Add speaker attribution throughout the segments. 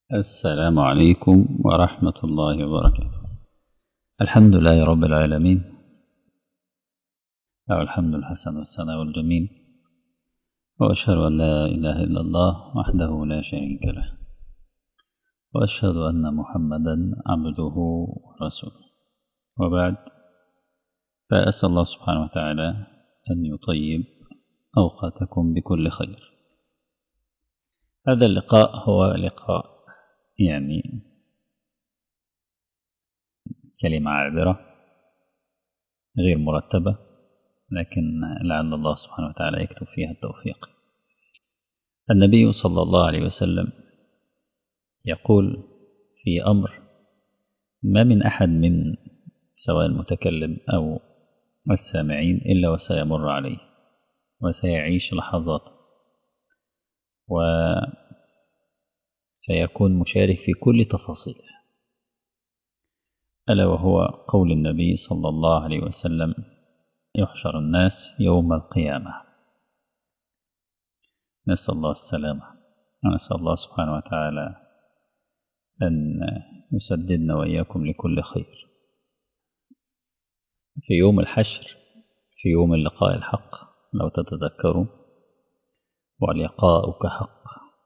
Speaker 1: السلام عليكم ورحمة الله وبركاته الحمد لله رب العالمين له الحمد الحسن والثناء الجميل وأشهد أن لا إله إلا الله وحده لا شريك له وأشهد أن محمدا عبده ورسوله وبعد فأسأل الله سبحانه وتعالى أن يطيب أوقاتكم بكل خير هذا اللقاء هو لقاء يعني كلمة عابرة غير مرتبة لكن لعل الله سبحانه وتعالى يكتب فيها التوفيق النبي صلى الله عليه وسلم يقول في أمر ما من أحد من سواء المتكلم أو السامعين إلا وسيمر عليه وسيعيش لحظات وسيكون مشارك في كل تفاصيله ألا وهو قول النبي صلى الله عليه وسلم يحشر الناس يوم القيامة نسأل الله السلامة ونسأل الله سبحانه وتعالى أن يسددنا وإياكم لكل خير في يوم الحشر في يوم اللقاء الحق لو تتذكروا ولقاؤك حق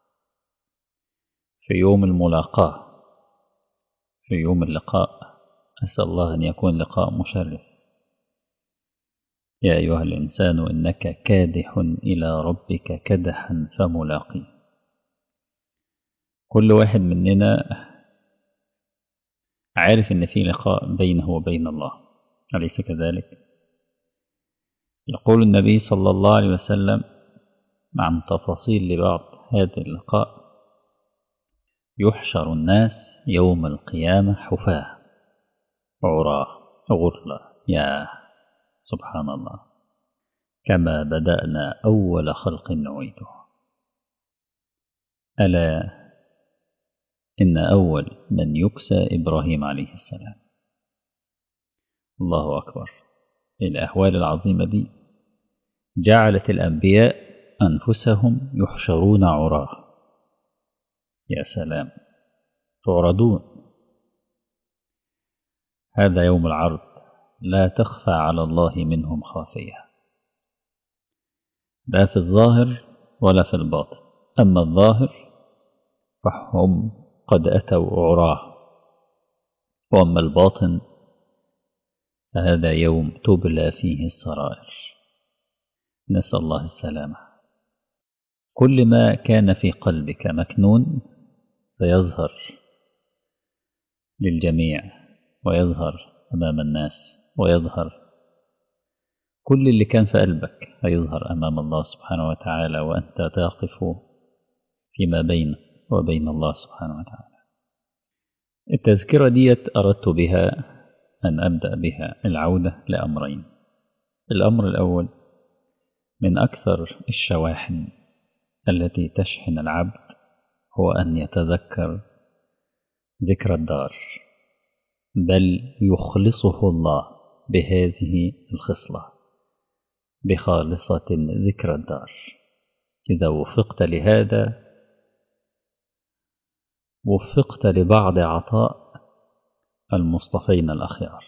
Speaker 1: في يوم الملاقاة في يوم اللقاء أسأل الله أن يكون لقاء مشرف يا أيها الإنسان إنك كادح إلى ربك كدحا فملاقيه كل واحد مننا عارف إن في لقاء بينه وبين الله أليس كذلك؟ يقول النبي صلى الله عليه وسلم عن تفاصيل لبعض هذا اللقاء يحشر الناس يوم القيامة حفاة عراه غرلا يا سبحان الله كما بدأنا أول خلق نعيده ألا إن أول من يكسى إبراهيم عليه السلام الله أكبر الأهوال العظيمة دي جعلت الأنبياء أنفسهم يحشرون عراه يا سلام تعرضون هذا يوم العرض لا تخفى على الله منهم خافية لا في الظاهر ولا في الباطن أما الظاهر فهم قد أتوا عراه وأما الباطن فهذا يوم تبلى فيه السرائر نسأل الله السلامة كل ما كان في قلبك مكنون سيظهر للجميع ويظهر أمام الناس ويظهر كل اللي كان في قلبك هيظهر أمام الله سبحانه وتعالى وأنت تقف فيما بينك وبين الله سبحانه وتعالى التذكرة ديت أردت بها أن أبدأ بها العودة لأمرين الأمر الأول من أكثر الشواحن التي تشحن العبد هو أن يتذكر ذكر الدار بل يخلصه الله بهذه الخصلة بخالصة ذكر الدار إذا وفقت لهذا وفقت لبعض عطاء المصطفين الأخيار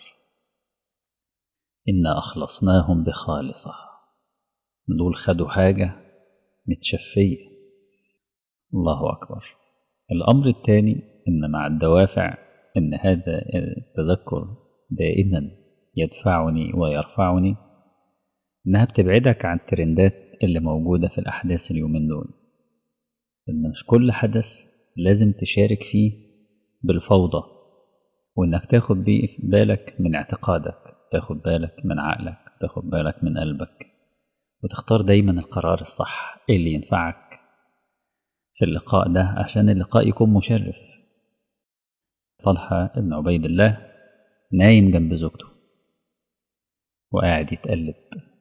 Speaker 1: إنا أخلصناهم بخالصة دول خدوا حاجة متشفية الله أكبر الأمر الثاني إن مع الدوافع إن هذا التذكر دائما يدفعني ويرفعني إنها بتبعدك عن الترندات اللي موجودة في الأحداث اليومين دول إن مش كل حدث لازم تشارك فيه بالفوضى وإنك تاخد بالك من اعتقادك تاخد بالك من عقلك تاخد بالك من قلبك وتختار دايما القرار الصح اللي ينفعك في اللقاء ده عشان اللقاء يكون مشرف طلحة بن عبيد الله نايم جنب زوجته وقاعد يتقلب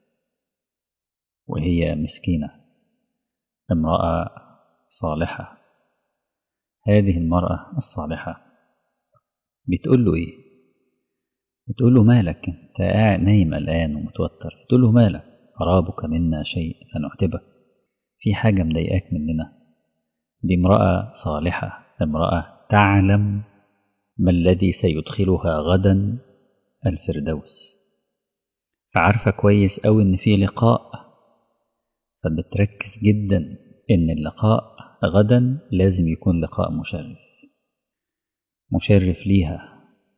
Speaker 1: وهي مسكينة امرأة صالحة هذه المرأة الصالحة بتقول له ايه بتقول له مالك انت قاعد نايم الآن ومتوتر بتقول له مالك قرابك منا شيء فنعتبك في حاجة مضايقاك مننا دي امرأة صالحة امرأة تعلم ما الذي سيدخلها غدا الفردوس فعارفة كويس أوي إن في لقاء فبتركز جدا إن اللقاء غدا لازم يكون لقاء مشرف مشرف ليها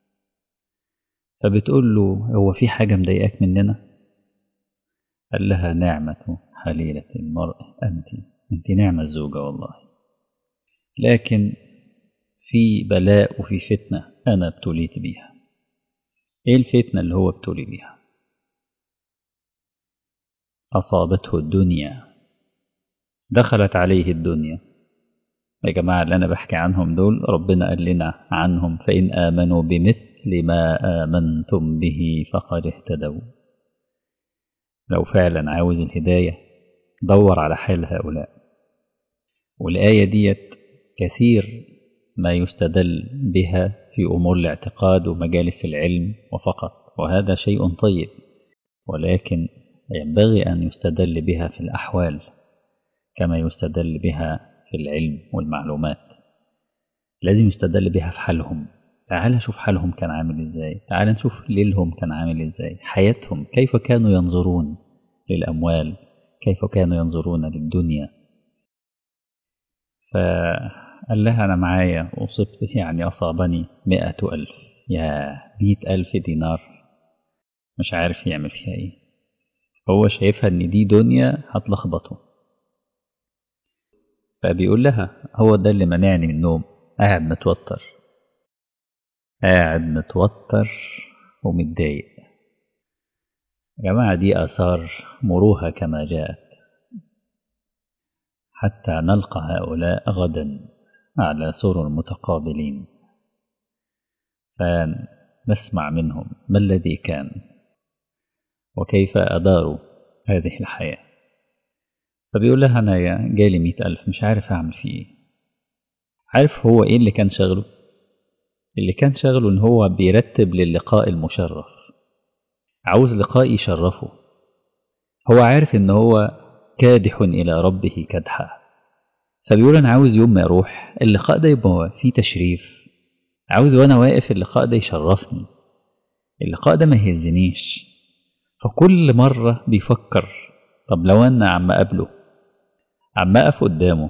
Speaker 1: فبتقول له هو في حاجة مضايقاك مننا قال لها نعمة حليلة المرء أنت أنت نعمة الزوجة والله لكن في بلاء وفي فتنة أنا ابتليت بيها إيه الفتنة اللي هو ابتلي بيها أصابته الدنيا دخلت عليه الدنيا يا جماعة اللي أنا بحكي عنهم دول ربنا قال لنا عنهم فإن آمنوا بمثل ما آمنتم به فقد اهتدوا لو فعلا عاوز الهداية دور على حال هؤلاء والآية ديت كثير ما يستدل بها في أمور الاعتقاد ومجالس العلم وفقط وهذا شيء طيب ولكن ينبغي أن يستدل بها في الأحوال كما يستدل بها في العلم والمعلومات لازم يستدل بها في حالهم تعال نشوف حالهم كان عامل ازاي تعال نشوف ليلهم كان عامل ازاي حياتهم كيف كانوا ينظرون للأموال كيف كانوا ينظرون للدنيا فقال لها أنا معايا أصبت يعني أصابني مئة ألف يا مئة ألف دينار مش عارف يعمل فيها إيه هو شايفها إن دي دنيا هتلخبطه فبيقول لها هو ده اللي منعني من النوم قاعد متوتر قاعد متوتر ومتضايق يا جماعة دي آثار مروها كما جاءت حتى نلقى هؤلاء غدا على سرر متقابلين فنسمع منهم ما الذي كان وكيف أداروا هذه الحياة فبيقول لها أنا جالي مئة ألف مش عارف أعمل فيه إيه عارف هو إيه اللي كان شغله اللي كان شغله إن هو بيرتب للقاء المشرف عاوز لقاء يشرفه هو عارف إن هو كادح إلى ربه كدحا فبيقول أنا عاوز يوم ما أروح اللقاء ده يبقى فيه تشريف عاوز وأنا واقف اللقاء ده يشرفني اللقاء ده ما يهزنيش فكل مرة بيفكر طب لو أنا عم أقابله عم أقف قدامه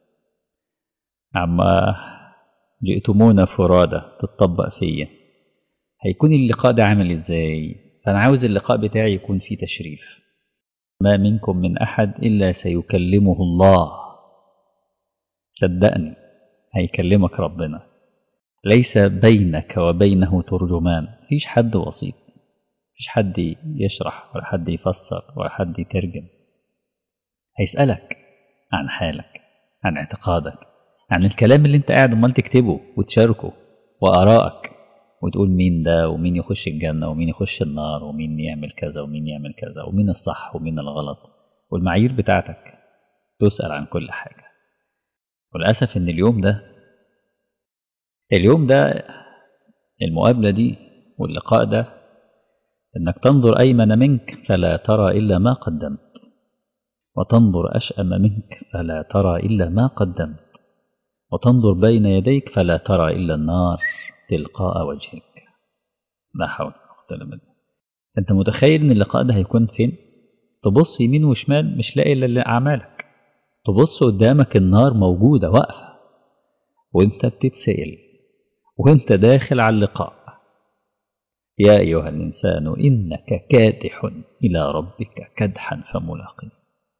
Speaker 1: عم جئتمونا فرادى تتطبق فيا هيكون اللقاء ده عامل ازاي فأنا عاوز اللقاء بتاعي يكون فيه تشريف ما منكم من أحد إلا سيكلمه الله صدقني هيكلمك ربنا ليس بينك وبينه ترجمان فيش حد وسيط فيش حد يشرح ولا حد يفسر ولا حد يترجم هيسألك عن حالك عن اعتقادك عن الكلام اللي انت قاعد امال تكتبه وتشاركه وآرائك وتقول مين ده ومين يخش الجنة ومين يخش النار ومين يعمل كذا ومين يعمل كذا ومين الصح ومين الغلط والمعايير بتاعتك تسأل عن كل حاجة وللأسف إن اليوم ده اليوم ده المقابلة دي واللقاء ده إنك تنظر أيمن منك فلا ترى إلا ما قدمت وتنظر أشأم منك فلا ترى إلا ما قدمت وتنظر بين يديك فلا ترى إلا النار تلقاء وجهك لا حول ولا قوة إلا بالله أنت متخيل إن اللقاء ده هيكون فين؟ تبص يمين وشمال مش لاقي إلا أعمالك تبص قدامك النار موجودة واقفة وأنت بتتسأل وأنت داخل على اللقاء يا أيها الإنسان إنك كادح إلى ربك كدحا فملاقيه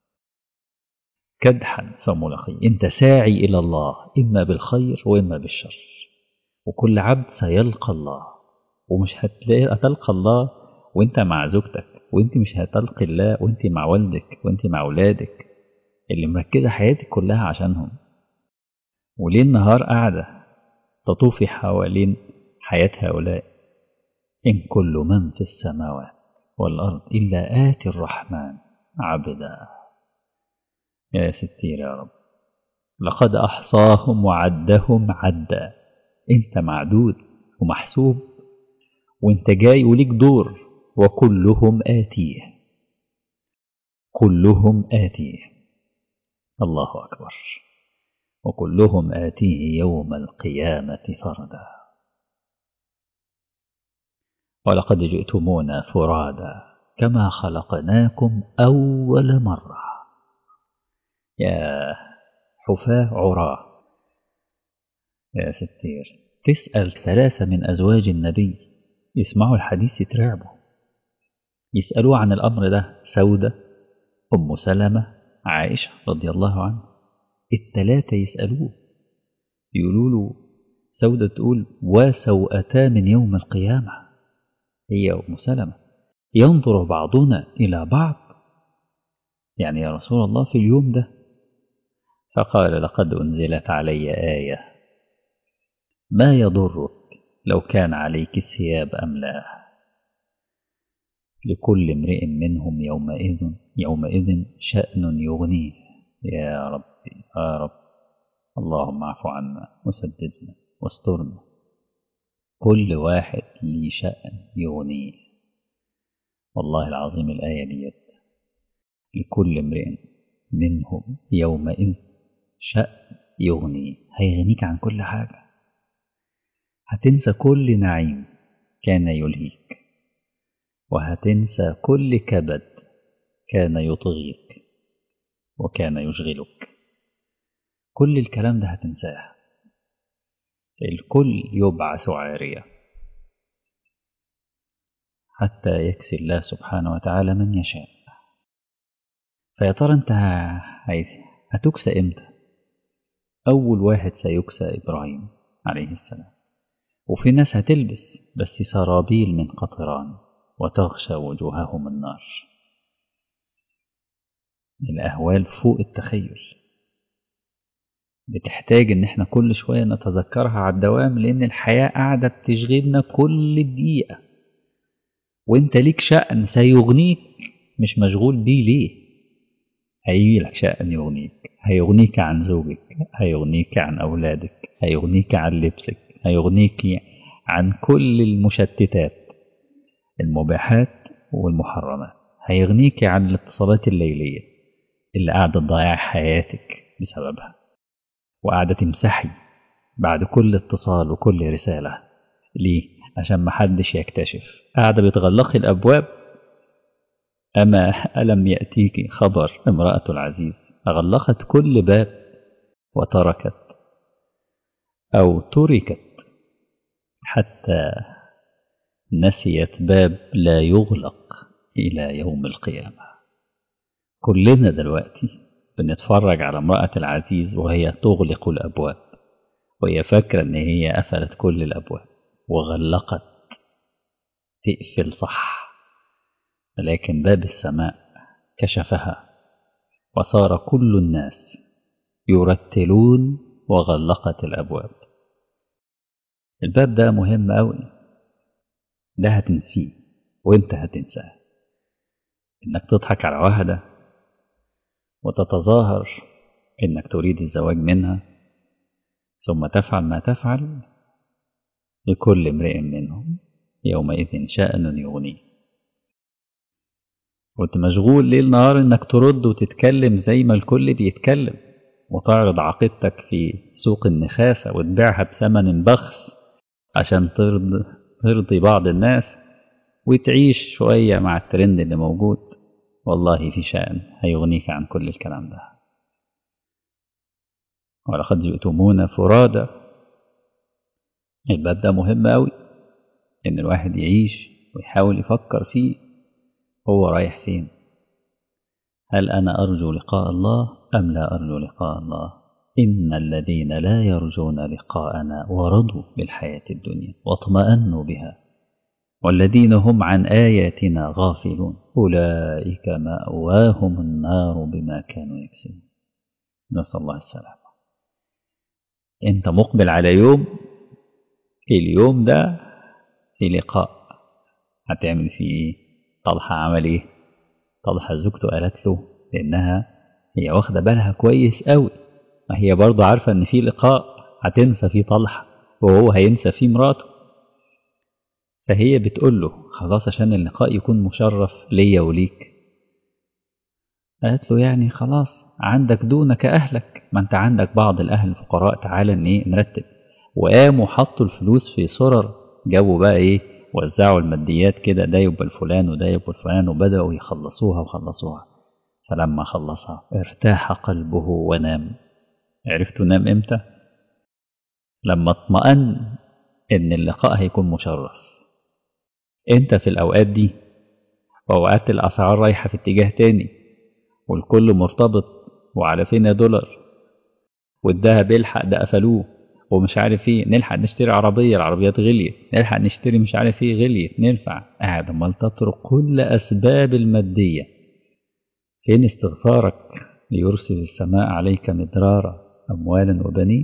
Speaker 1: كدحا فملاقيه أنت ساعي إلى الله إما بالخير وإما بالشر وكل عبد سيلقى الله ومش هتلاقي هتلقى الله وانت مع زوجتك وانت مش هتلقي الله وانت مع والدك وانت مع اولادك اللي مركزه حياتك كلها عشانهم وليل نهار قاعده تطوفي حوالين حياه هؤلاء ان كل من في السماوات والارض الا اتي الرحمن عبدا يا ستير يا رب لقد احصاهم وعدهم عدا انت معدود ومحسوب وانت جاي وليك دور وكلهم آتيه كلهم آتيه الله أكبر وكلهم آتيه يوم القيامة فردا ولقد جئتمونا فرادا كما خلقناكم أول مرة يا حفاة عراه يا ستير تسأل ثلاثة من أزواج النبي يسمعوا الحديث يترعبوا يسألوه عن الأمر ده سودة أم سلمة عائشة رضي الله عنها التلاتة يسألوه يقولوا له سودة تقول وسوءتا من يوم القيامة هي أم سلمة ينظر بعضنا إلى بعض يعني يا رسول الله في اليوم ده فقال لقد أنزلت علي آية ما يضرك لو كان عليك الثياب أم لا لكل امرئ منهم يومئذ يومئذ شأن يغنيه يا ربي يا رب اللهم اعف عنا وسددنا واسترنا كل واحد ليه شأن يغنيه والله العظيم الآية ديت لكل امرئ منهم يومئذ شأن يغنيه هيغنيك عن كل حاجة هتنسى كل نعيم كان يلهيك وهتنسى كل كبد كان يطغيك وكان يشغلك كل الكلام ده هتنساه الكل يبعث عارية حتى يكسي الله سبحانه وتعالى من يشاء فيا ترى انت هتكسى امتى اول واحد سيكسى ابراهيم عليه السلام وفي ناس هتلبس بس سرابيل من قطران وتغشى وجوههم النار الأهوال فوق التخيل بتحتاج إن إحنا كل شوية نتذكرها على الدوام لأن الحياة قاعدة بتشغلنا كل دقيقة وإنت ليك شأن سيغنيك مش مشغول بيه ليه هيجي لك شأن يغنيك هيغنيك عن زوجك هيغنيك عن أولادك هيغنيك عن لبسك هيغنيك عن كل المشتتات المباحات والمحرمات هيغنيك عن الاتصالات الليلية اللي قاعدة تضيع حياتك بسببها وقاعدة تمسحي بعد كل اتصال وكل رسالة ليه؟ عشان محدش يكتشف قاعدة بتغلقي الأبواب أما ألم يأتيك خبر امرأة العزيز أغلقت كل باب وتركت أو تركت حتى نسيت باب لا يغلق إلى يوم القيامة كلنا دلوقتي بنتفرج على امرأة العزيز وهي تغلق الأبواب وهي فاكرة إن هي قفلت كل الأبواب وغلقت تقفل صح لكن باب السماء كشفها وصار كل الناس يرتلون وغلقت الأبواب الباب ده مهم أوي ده هتنسيه وانت هتنساه انك تضحك على واحدة وتتظاهر انك تريد الزواج منها ثم تفعل ما تفعل لكل امرئ منهم يومئذ شأن يغنيه وانت مشغول ليل نهار انك ترد وتتكلم زي ما الكل بيتكلم وتعرض عقيدتك في سوق النخاسة وتبيعها بثمن بخس عشان ترضي, ترضي بعض الناس وتعيش شوية مع الترند اللي موجود والله في شأن هيغنيك عن كل الكلام ده ولقد جئتمونا فرادا الباب ده مهم أوي إن الواحد يعيش ويحاول يفكر فيه هو رايح فين هل أنا أرجو لقاء الله أم لا أرجو لقاء الله إن الذين لا يرجون لقاءنا ورضوا بالحياة الدنيا واطمأنوا بها والذين هم عن آياتنا غافلون أولئك مأواهم النار بما كانوا يكسبون نسأل الله السلامة أنت مقبل على يوم اليوم ده في لقاء هتعمل فيه إيه طلحة عمل إيه طلحة زوجته قالت له لأنها هي واخدة بالها كويس قوي ما هي برضه عارفة إن في لقاء هتنسى فيه طلحة وهو هينسى فيه مراته فهي بتقول له خلاص عشان اللقاء يكون مشرف ليا وليك قالت له يعني خلاص عندك دونك أهلك ما أنت عندك بعض الأهل الفقراء تعالى إن إيه نرتب وقاموا حطوا الفلوس في سرر جابوا بقى إيه وزعوا الماديات كده ده يبقى الفلان وده يبقى الفلان وبدأوا يخلصوها وخلصوها فلما خلصها ارتاح قلبه ونام عرفتوا نام امتى لما اطمأن ان اللقاء هيكون مشرف انت في الاوقات دي واوقات الاسعار رايحه في اتجاه تاني والكل مرتبط وعلى فينا دولار والذهب يلحق ده قفلوه ومش عارف ايه نلحق نشتري عربيه العربيات غليت نلحق نشتري مش عارف ايه غليت ننفع قاعد امال تترك كل اسباب الماديه فين استغفارك ليرسل السماء عليك مدرارا اموالا وبنين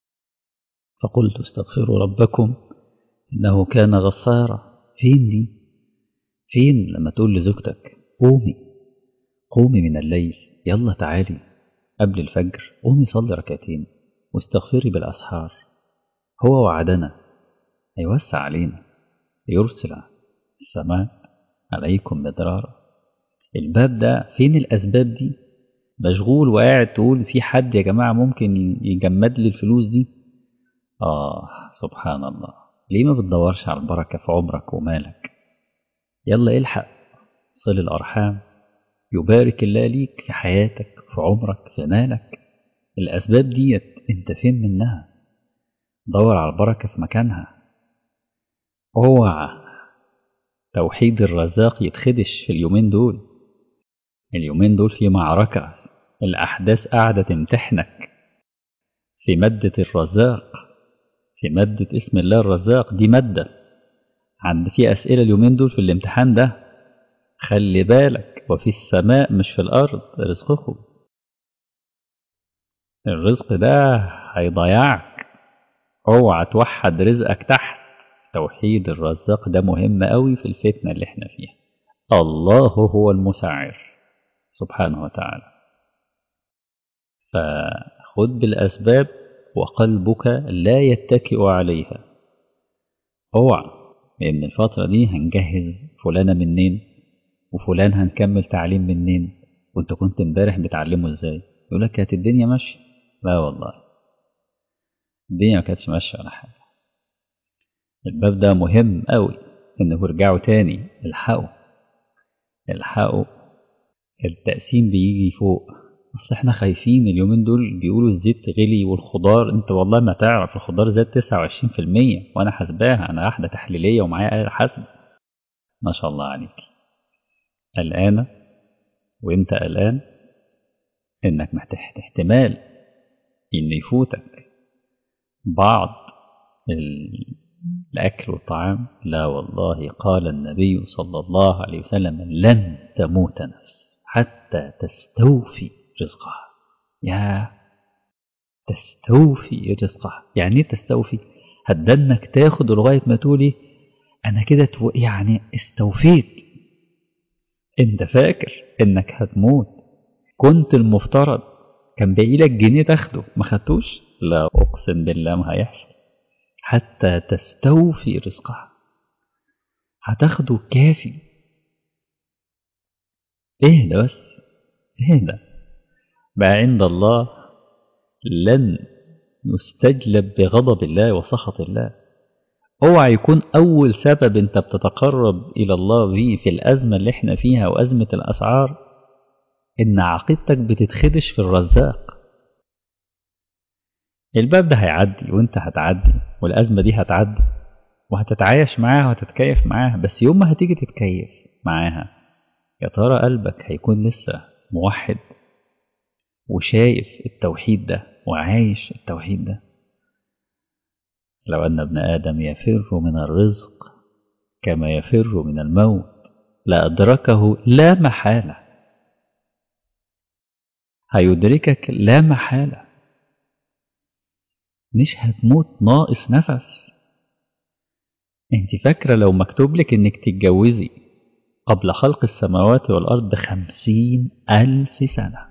Speaker 1: فقلت استغفروا ربكم انه كان غفارا فين دي فين لما تقول لزوجتك قومي قومي من الليل يلا تعالي قبل الفجر قومي صلي ركعتين واستغفري بالأسحار هو وعدنا هيوسع علينا يرسل السماء عليكم مدرارا الباب ده فين الأسباب دي مشغول وقاعد تقول في حد يا جماعة ممكن يجمد لي الفلوس دي آه سبحان الله ليه ما بتدورش على البركة في عمرك ومالك يلا الحق صل الأرحام يبارك الله ليك في حياتك في عمرك في مالك الأسباب ديت أنت فين منها دور على البركة في مكانها اوعى توحيد الرزاق يتخدش في اليومين دول اليومين دول في معركة الأحداث قاعدة تمتحنك في مادة الرزاق في مادة اسم الله الرزاق دي مادة عند في أسئلة اليومين دول في الامتحان ده خلي بالك وفي السماء مش في الأرض رزقكم الرزق ده هيضيعك اوعى توحد رزقك تحت توحيد الرزاق ده مهم قوي في الفتنة اللي احنا فيها الله هو المسعر سبحانه وتعالى فخذ بالأسباب وقلبك لا يتكئ عليها اوعى لأن الفترة دي هنجهز فلانة منين وفلان هنكمل تعليم منين وانت كنت امبارح بتعلمه ازاي يقول لك كانت الدنيا ماشية لا والله الدنيا ما كانتش ماشية ولا حاجة الباب ده مهم قوي انه ارجعوا تاني الحقوا الحقوا التقسيم بيجي فوق اصل احنا خايفين اليومين دول بيقولوا الزيت غلي والخضار انت والله ما تعرف الخضار زاد 29% وانا حاسباها انا واحده تحليليه ومعايا آلة حسب ما شاء الله عليك قلقانه وانت قلقان انك محتاج احتمال ان يفوتك بعض الأكل والطعام لا والله قال النبي صلى الله عليه وسلم لن تموت نفس حتى تستوفي رزقها يا تستوفي رزقها يعني ايه تستوفي هتدنك تاخد لغاية ما تقولي أنا كده تو... يعني استوفيت أنت فاكر إنك هتموت كنت المفترض كان باقي لك جنيه تاخده ما خدتوش لا أقسم بالله ما هيحصل حتى تستوفي رزقها هتاخده كافي ايه ده بس ايه ده بقى عند الله لن يستجلب بغضب الله وسخط الله اوعى يكون اول سبب انت بتتقرب الى الله فيه في الازمه اللي احنا فيها وازمه الاسعار ان عقيدتك بتتخدش في الرزاق الباب ده هيعدي وانت هتعدي والأزمة دي هتعدي وهتتعايش معاها وهتتكيف معاها بس يوم ما هتيجي تتكيف معاها يا ترى قلبك هيكون لسه موحد وشايف التوحيد ده وعايش التوحيد ده لو أن ابن آدم يفر من الرزق كما يفر من الموت لأدركه لا محالة هيدركك لا محاله مش هتموت ناقص نفس انت فاكرة لو مكتوب لك انك تتجوزي قبل خلق السماوات والأرض بخمسين ألف سنة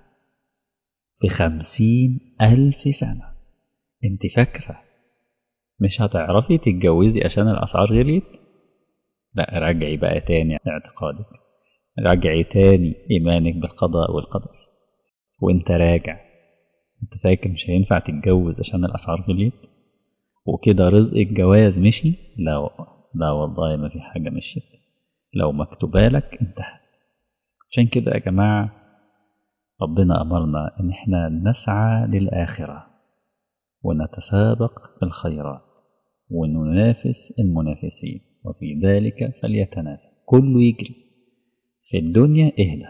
Speaker 1: بخمسين ألف سنة انت فاكرة مش هتعرفي تتجوزي عشان الأسعار غليت لا رجعي بقى تاني اعتقادك راجع تاني إيمانك بالقضاء والقدر وانت راجع انت فاكر مش هينفع تتجوز عشان الأسعار غليت وكده رزق الجواز مشي لا لا والله ما في حاجة مشيت لو مكتوبة لك انتهى عشان كده يا جماعة ربنا أمرنا إن احنا نسعى للآخرة ونتسابق في الخيرات وننافس المنافسين وفي ذلك فليتنافس كله يجري في الدنيا اهدى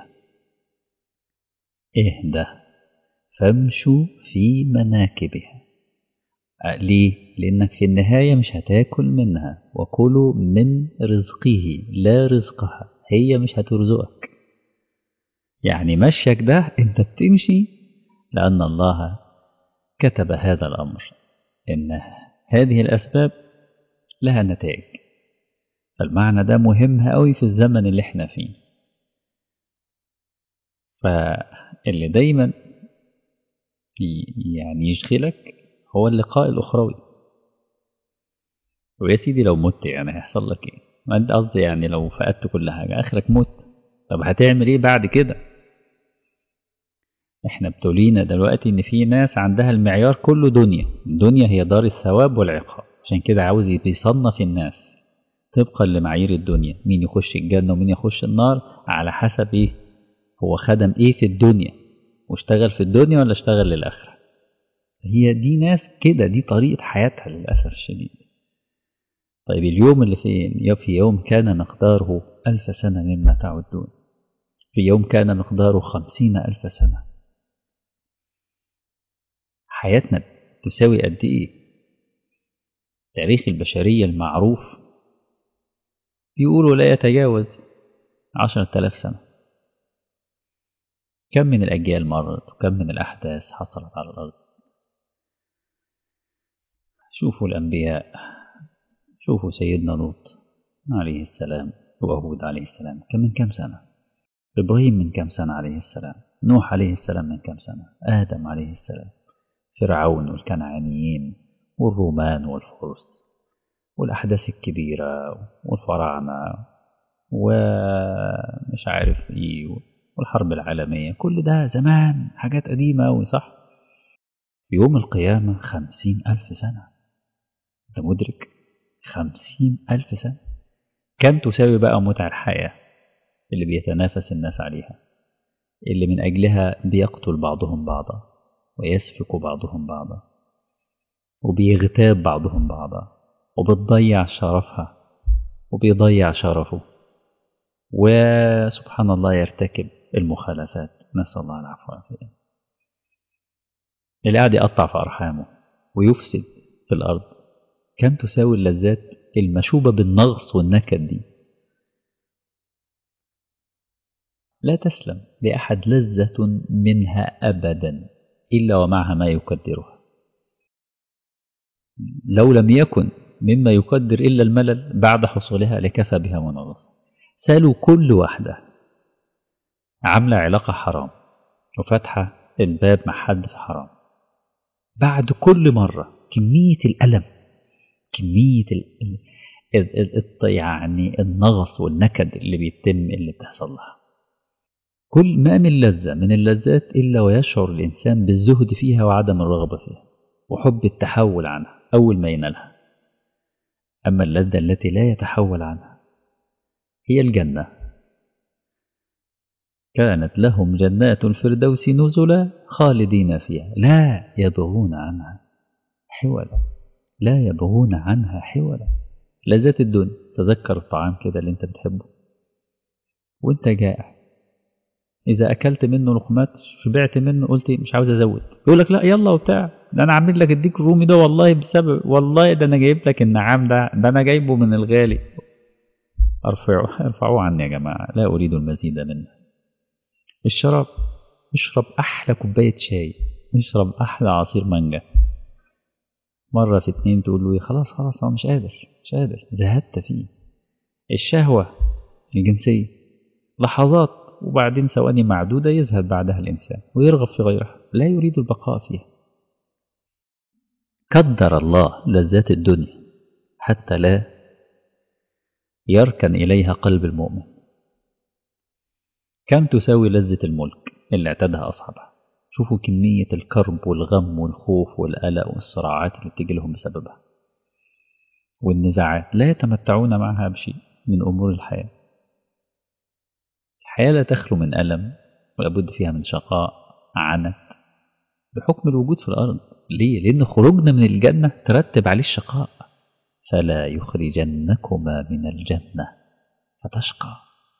Speaker 1: اهدى فامشوا في مناكبها ليه؟ لأنك في النهاية مش هتاكل منها وكلوا من رزقه لا رزقها هي مش هترزقك يعني مشيك ده انت بتمشي لأن الله كتب هذا الأمر إن هذه الأسباب لها نتائج فالمعنى ده مهم قوي في الزمن اللي احنا فيه فاللي دايما يعني يشغلك هو اللقاء الأخروي ويا سيدي لو مت يعني هيحصل لك ايه ما انت قصدي يعني لو فقدت كل حاجة آخرك مت طب هتعمل ايه بعد كده احنا ابتلينا دلوقتي ان في ناس عندها المعيار كله دنيا الدنيا هي دار الثواب والعقاب عشان كده عاوز بيصنف الناس طبقا لمعايير الدنيا مين يخش الجنة ومين يخش النار على حسب ايه هو خدم ايه في الدنيا واشتغل في الدنيا ولا اشتغل للآخرة هي دي ناس كده دي طريقة حياتها للأسف الشديد طيب اليوم اللي في في يوم كان مقداره ألف سنة مما تعدون في يوم كان مقداره خمسين ألف سنة حياتنا تساوي قد إيه تاريخ البشرية المعروف بيقولوا لا يتجاوز عشرة آلاف سنة كم من الأجيال مرت وكم من الأحداث حصلت على الأرض شوفوا الأنبياء شوفوا سيدنا لوط عليه السلام وهود عليه السلام كم من كم سنة إبراهيم من كم سنة عليه السلام نوح عليه السلام من كم سنة آدم عليه السلام فرعون والكنعانيين والرومان والفرس والأحداث الكبيرة والفراعنة ومش عارف إيه والحرب العالمية كل ده زمان حاجات قديمة أوي صح يوم القيامة خمسين ألف سنة أنت مدرك خمسين ألف سنة كم تساوي بقى متع الحياة اللي بيتنافس الناس عليها اللي من أجلها بيقتل بعضهم بعضا ويسفك بعضهم بعضا وبيغتاب بعضهم بعضا وبتضيع شرفها وبيضيع شرفه وسبحان الله يرتكب المخالفات نسأل الله العفو والعافية اللي قاعد يقطع في أرحامه ويفسد في الأرض كم تساوي اللذات المشوبة بالنغص والنكد دي لا تسلم لأحد لذة منها أبدا إلا ومعها ما يقدرها لو لم يكن مما يقدر إلا الملل بعد حصولها لكفى بها منغصة سالوا كل واحدة عاملة علاقة حرام وفاتحة الباب مع حد في حرام بعد كل مرة كمية الألم كمية ال ال ال يعني النغص والنكد اللي بيتم اللي بتحصل لها كل ما من لذة من اللذات إلا ويشعر الإنسان بالزهد فيها وعدم الرغبة فيها وحب التحول عنها أول ما ينالها أما اللذة التي لا يتحول عنها هي الجنة كانت لهم جنات الفردوس نزلا خالدين فيها لا يبغون عنها حولا لا يبغون عنها حولا لذات الدنيا تذكر الطعام كده اللي انت بتحبه وانت جائع إذا أكلت منه لقمات شبعت منه قلت مش عاوز أزود يقول لك لا يلا وبتاع ده أنا عامل لك الديك الرومي ده والله بسبب والله ده أنا جايب لك النعام ده ده أنا جايبه من الغالي ارفعوا ارفعوه عني يا جماعة لا أريد المزيد منه الشراب اشرب أحلى كوباية شاي اشرب أحلى عصير مانجا مرة في اتنين تقول له خلاص خلاص أنا مش قادر مش قادر زهدت فيه الشهوة الجنسية لحظات وبعدين ثواني معدودة يزهد بعدها الإنسان ويرغب في غيرها لا يريد البقاء فيها قدر الله لذات الدنيا حتى لا يركن إليها قلب المؤمن كم تساوي لذة الملك اللي اعتادها أصحابها شوفوا كمية الكرب والغم والخوف والقلق والصراعات اللي بتيجي لهم بسببها والنزاعات لا يتمتعون معها بشيء من أمور الحياة الحياة لا تخلو من ألم ولابد فيها من شقاء عنت بحكم الوجود في الأرض ليه؟ لأن خروجنا من الجنة ترتب عليه الشقاء فلا يخرجنكما من الجنة فتشقى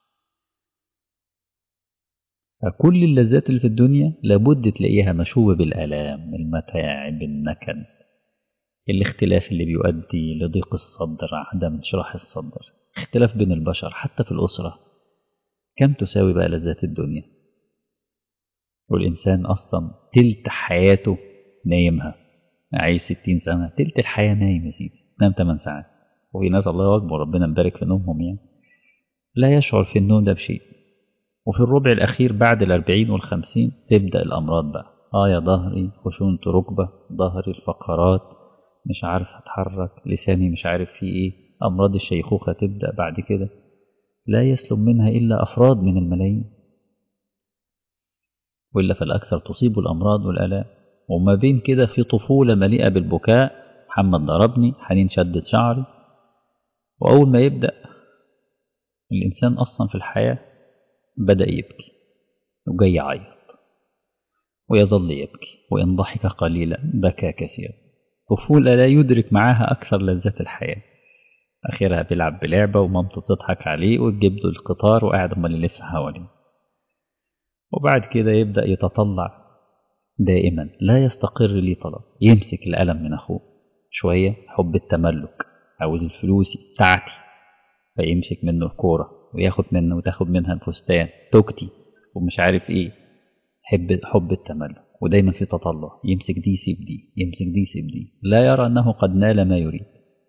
Speaker 1: فكل اللذات اللي في الدنيا لابد تلاقيها مشوبة بالآلام المتاعب النكد الاختلاف اللي بيؤدي لضيق الصدر عدم انشراح الصدر اختلاف بين البشر حتى في الأسرة كم تساوي بقى لذات الدنيا والإنسان أصلا تلت حياته نايمها عايش ستين سنة تلت الحياة نايم يا سيدي نام 8 ساعات وفي ناس الله أكبر ربنا مبارك في نومهم يعني لا يشعر في النوم ده بشيء وفي الربع الأخير بعد الأربعين والخمسين تبدأ الأمراض بقى آه يا ظهري خشونة ركبة ظهري الفقرات مش عارف أتحرك لساني مش عارف فيه إيه أمراض الشيخوخة تبدأ بعد كده لا يسلم منها إلا أفراد من الملايين وإلا فالأكثر تصيب الأمراض والآلام وما بين كده في طفولة مليئة بالبكاء محمد ضربني حنين شدت شعري وأول ما يبدأ الإنسان أصلا في الحياة بدأ يبكي وجاي يعيط ويظل يبكي وإن ضحك قليلا بكى كثيرا طفولة لا يدرك معاها أكثر لذات الحياة أخيرا بيلعب بلعبة ومامته تضحك عليه وتجيب له القطار وقاعد أمال يلف حواليه وبعد كده يبدأ يتطلع دائما لا يستقر لي طلب يمسك القلم من أخوه شوية حب التملك عاوز الفلوس بتاعتي فيمسك منه الكورة وياخد منه وتاخد منها الفستان توكتي ومش عارف ايه حب حب التملك ودايما في تطلع يمسك دي يسيب دي يمسك دي يسيب دي لا يرى انه قد نال ما يريد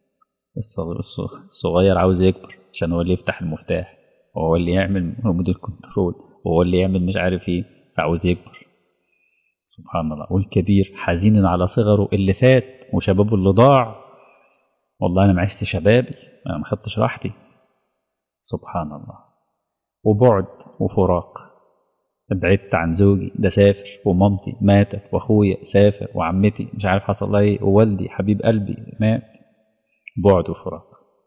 Speaker 1: الصغير عاوز يكبر عشان هو اللي يفتح المفتاح وهو اللي يعمل ريموت الكنترول وهو اللي يعمل مش عارف ايه فعاوز يكبر سبحان الله والكبير حزين على صغره اللي فات وشبابه اللي ضاع والله انا ما عشت شبابي انا ما خدتش راحتي سبحان الله وبعد وفراق بعدت عن زوجي ده سافر ومامتي ماتت واخويا سافر وعمتي مش عارف حصل لها ايه ووالدي حبيب قلبي مات بعد وفراق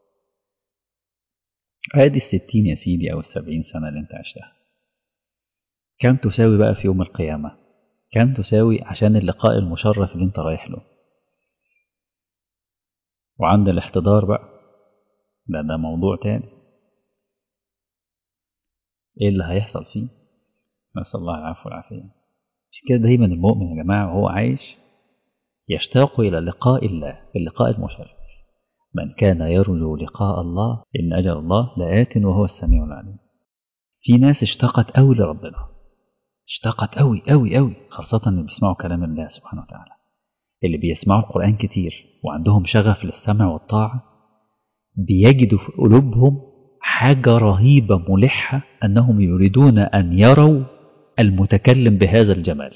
Speaker 1: ادي الستين يا سيدي او السبعين سنة اللي انت عشتها كم تساوي بقى في يوم القيامة كم تساوي عشان اللقاء المشرف اللي انت رايح له وعند الاحتضار بقى ده ده موضوع تاني ايه اللي هيحصل فيه نسأل الله العفو والعافية مش كده دايما المؤمن يا جماعة وهو عايش يشتاق إلى لقاء الله اللقاء المشرف من كان يرجو لقاء الله إن أجل الله لآت وهو السميع العليم في ناس اشتاقت أوي لربنا اشتاقت أوي أوي أوي خاصة اللي بيسمعوا كلام الله سبحانه وتعالى اللي بيسمعوا القرآن كتير وعندهم شغف للسمع والطاعة بيجدوا في قلوبهم حاجة رهيبة ملحة أنهم يريدون أن يروا المتكلم بهذا الجمال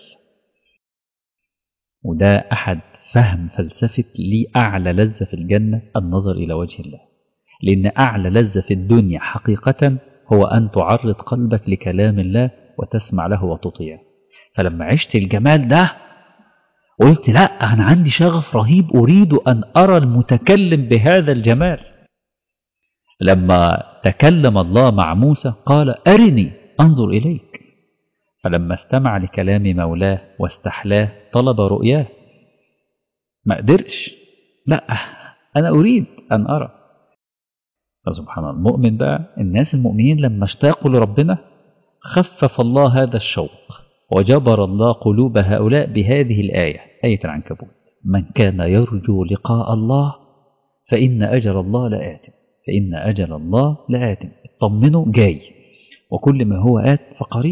Speaker 1: وده أحد فهم فلسفة لي أعلى لذة في الجنة النظر إلى وجه الله لأن أعلى لذة في الدنيا حقيقة هو أن تعرض قلبك لكلام الله وتسمع له وتطيع فلما عشت الجمال ده قلت لا أنا عندي شغف رهيب أريد أن أرى المتكلم بهذا الجمال لما تكلم الله مع موسى قال أرني أنظر إليك فلما استمع لكلام مولاه واستحلاه طلب رؤياه ما قدرش لا أنا أريد أن أرى فسبحان الله المؤمن بقى الناس المؤمنين لما اشتاقوا لربنا خفف الله هذا الشوق وجبر الله قلوب هؤلاء بهذه الآية آية العنكبوت من كان يرجو لقاء الله فإن أجل الله لآت فإن أجل الله لآت اطمنوا جاي وكل ما هو آت فقريب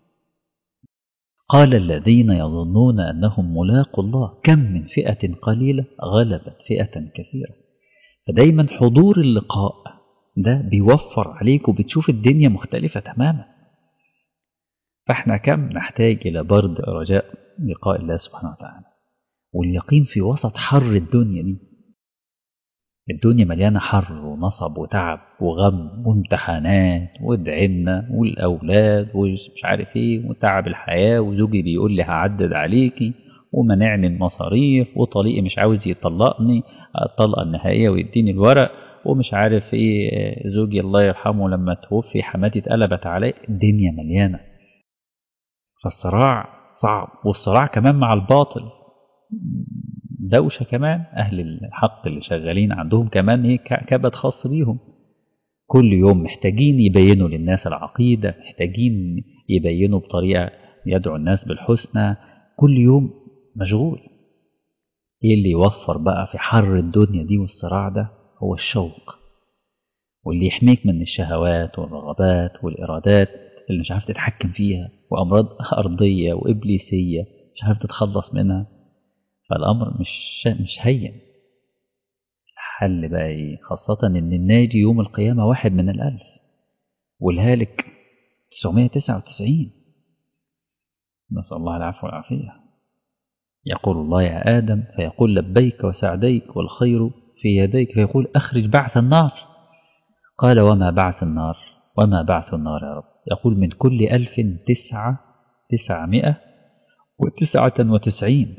Speaker 1: قال الذين يظنون أنهم ملاقوا الله كم من فئة قليلة غلبت فئة كثيرة فدايما حضور اللقاء ده بيوفر عليك وبتشوف الدنيا مختلفة تماما فاحنا كم نحتاج إلى برد رجاء لقاء الله سبحانه وتعالى واليقين في وسط حر الدنيا دي الدنيا مليانة حر ونصب وتعب وغم وامتحانات وادعنا والأولاد ومش عارف ايه وتعب الحياة وزوجي بيقول لي هعدد عليكي ومنعني المصاريف وطليقي مش عاوز يطلقني الطلقة النهائية ويديني الورق ومش عارف ايه زوجي الله يرحمه لما توفي حماتي اتقلبت عليه الدنيا مليانة فالصراع صعب والصراع كمان مع الباطل دوشة كمان أهل الحق اللي شغالين عندهم كمان إيه كبد خاص بيهم كل يوم محتاجين يبينوا للناس العقيدة محتاجين يبينوا بطريقة يدعو الناس بالحسنى كل يوم مشغول إيه اللي يوفر بقى في حر الدنيا دي والصراع ده هو الشوق واللي يحميك من الشهوات والرغبات والإرادات اللي مش عارف تتحكم فيها وأمراض أرضية وإبليسية مش عارف تتخلص منها فالأمر مش مش هين الحل بقى إيه خاصة إن الناجي يوم القيامة واحد من الألف والهالك 999 نسأل الله العفو والعافية يقول الله يا آدم فيقول لبيك وسعديك والخير في يديك فيقول أخرج بعث النار قال وما بعث النار وما بعث النار يا رب يقول من كل ألف تسعة تسعمائة وتسعة وتسعين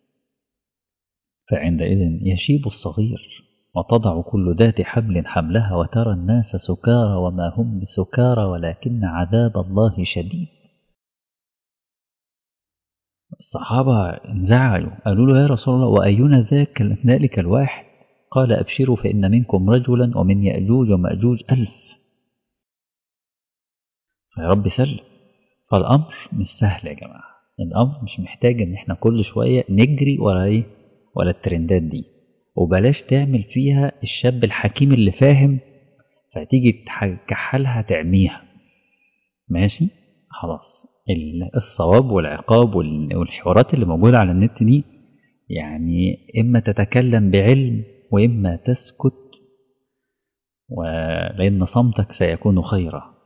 Speaker 1: فعندئذ يشيب الصغير وتضع كل ذات حمل حملها وترى الناس سكارى وما هم بسكارى ولكن عذاب الله شديد الصحابة انزعلوا قالوا له يا رسول الله وأينا ذاك ذلك الواحد قال أبشروا فإن منكم رجلا ومن يأجوج ومأجوج ألف يا رب سلم فالأمر مش سهل يا جماعة الأمر مش محتاج إن إحنا كل شوية نجري ورا إيه ولا الترندات دي وبلاش تعمل فيها الشاب الحكيم اللي فاهم فتيجي تكحلها تعميها ماشي خلاص الصواب والعقاب والحوارات اللي موجودة على النت دي يعني إما تتكلم بعلم وإما تسكت ولأن صمتك سيكون خيرا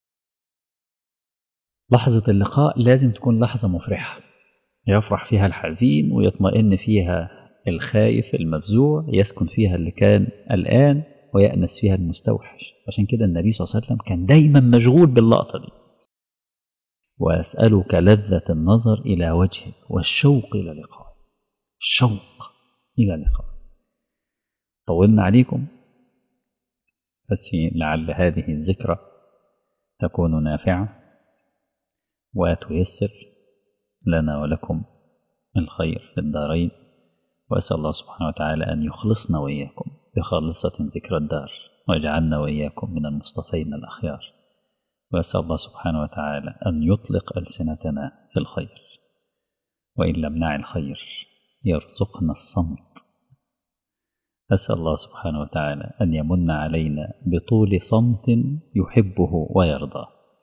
Speaker 1: لحظة اللقاء لازم تكون لحظة مفرحة يفرح فيها الحزين ويطمئن فيها الخايف المفزوع يسكن فيها اللي كان الآن ويأنس فيها المستوحش عشان كده النبي صلى الله عليه وسلم كان دايما مشغول باللقطة دي وأسألك لذة النظر إلى وجهك والشوق إلى لقاء الشوق إلى لقاء طولنا عليكم بس لعل هذه الذكرى تكون نافعة وتيسر لنا ولكم الخير في الدارين وأسأل الله سبحانه وتعالى أن يخلصنا وإياكم بخالصة ذكر الدار ويجعلنا وإياكم من المصطفين الأخيار وأسأل الله سبحانه وتعالى أن يطلق ألسنتنا في الخير وإن لم نعي الخير يرزقنا الصمت أسأل الله سبحانه وتعالى أن يمن علينا بطول صمت يحبه ويرضى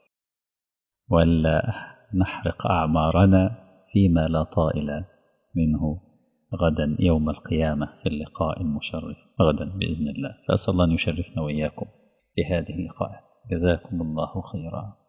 Speaker 1: ولا نحرق أعمارنا فيما لا طائل منه غدا يوم القيامة في اللقاء المشرف غدا بإذن الله فأسأل الله أن يشرفنا وإياكم بهذه اللقاءات جزاكم الله خيرا